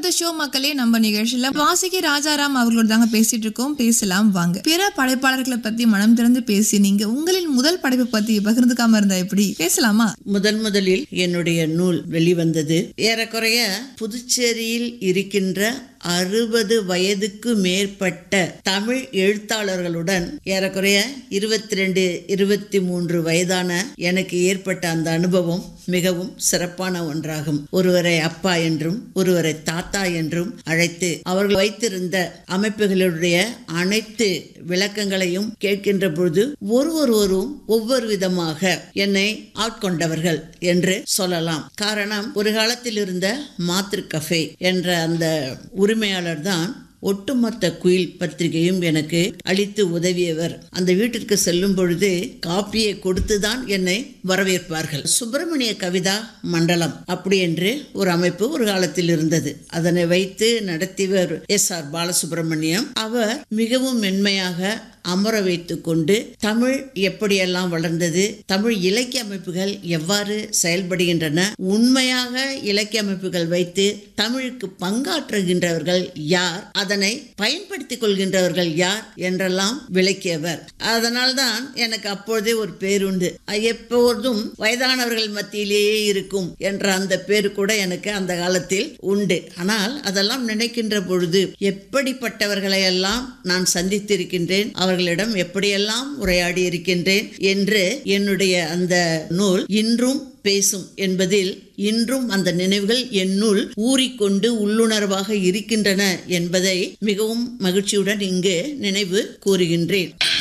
to the show மக்களே நம்ம நிகழ்ச்சியில வாசிக்கு ராஜாராம் அவர்களோட தாங்க பேசிட்டு இருக்கோம் பேசலாம் வாங்க பிற படைப்பாளர்களை பத்தி மனம் திறந்து பேசி நீங்க உங்களின் முதல் படைப்பை பத்தி பகிர்ந்துக்காம இருந்தா எப்படி பேசலாமா முதன் முதலில் என்னுடைய நூல் வெளிவந்தது ஏறக்குறைய புதுச்சேரியில் இருக்கின்ற அறுபது வயதுக்கு மேற்பட்ட தமிழ் எழுத்தாளர்களுடன் ஏறக்குறைய இருபத்தி ரெண்டு இருபத்தி மூன்று வயதான எனக்கு ஏற்பட்ட அந்த அனுபவம் மிகவும் சிறப்பான ஒன்றாகும் ஒருவரை அப்பா என்றும் ஒருவரை தாத்தா என்றும் அழைத்து அவர்கள் வைத்திருந்த அமைப்புகளுடைய அனைத்து விளக்கங்களையும் கேட்கின்ற பொழுது ஒருவொருவரும் ஒவ்வொரு விதமாக என்னை ஆட்கொண்டவர்கள் என்று சொல்லலாம் காரணம் ஒரு காலத்தில் இருந்த மாத்ரு கஃபே என்ற அந்த உரிமையாளர் தான் ஒட்டுமொத்த குயில் பத்திரிகையும் எனக்கு அளித்து உதவியவர் அந்த வீட்டிற்கு செல்லும் பொழுது காப்பியை கொடுத்துதான் என்னை வரவேற்பார்கள் சுப்பிரமணிய கவிதா மண்டலம் அப்படி என்று ஒரு அமைப்பு ஒரு காலத்தில் இருந்தது அதனை வைத்து நடத்தியவர் எஸ் ஆர் பாலசுப்ரமணியம் அவர் மிகவும் மென்மையாக அமர வைத்து கொண்டு தமிழ் எப்படியெல்லாம் வளர்ந்தது தமிழ் இலக்கிய அமைப்புகள் எவ்வாறு செயல்படுகின்றன உண்மையாக இலக்கிய அமைப்புகள் வைத்து தமிழுக்கு பங்காற்றுகின்றவர்கள் யார் அதனை பயன்படுத்திக் கொள்கின்றவர்கள் யார் என்றெல்லாம் விளக்கியவர் அதனால்தான் எனக்கு அப்பொழுதே ஒரு பேருண்டு எப்போதும் வயதானவர்கள் மத்தியிலேயே இருக்கும் என்ற அந்த பேரு கூட எனக்கு அந்த காலத்தில் உண்டு ஆனால் அதெல்லாம் நினைக்கின்ற பொழுது எப்படிப்பட்டவர்களை எல்லாம் நான் சந்தித்திருக்கின்றேன் அவர்களிடம் எப்படியெல்லாம் உரையாடி இருக்கின்றேன் என்று என்னுடைய அந்த நூல் இன்றும் பேசும் என்பதில் இன்றும் அந்த நினைவுகள் என்னுள் ஊறிக்கொண்டு உள்ளுணர்வாக இருக்கின்றன என்பதை மிகவும் மகிழ்ச்சியுடன் இங்கு நினைவு கூறுகின்றேன்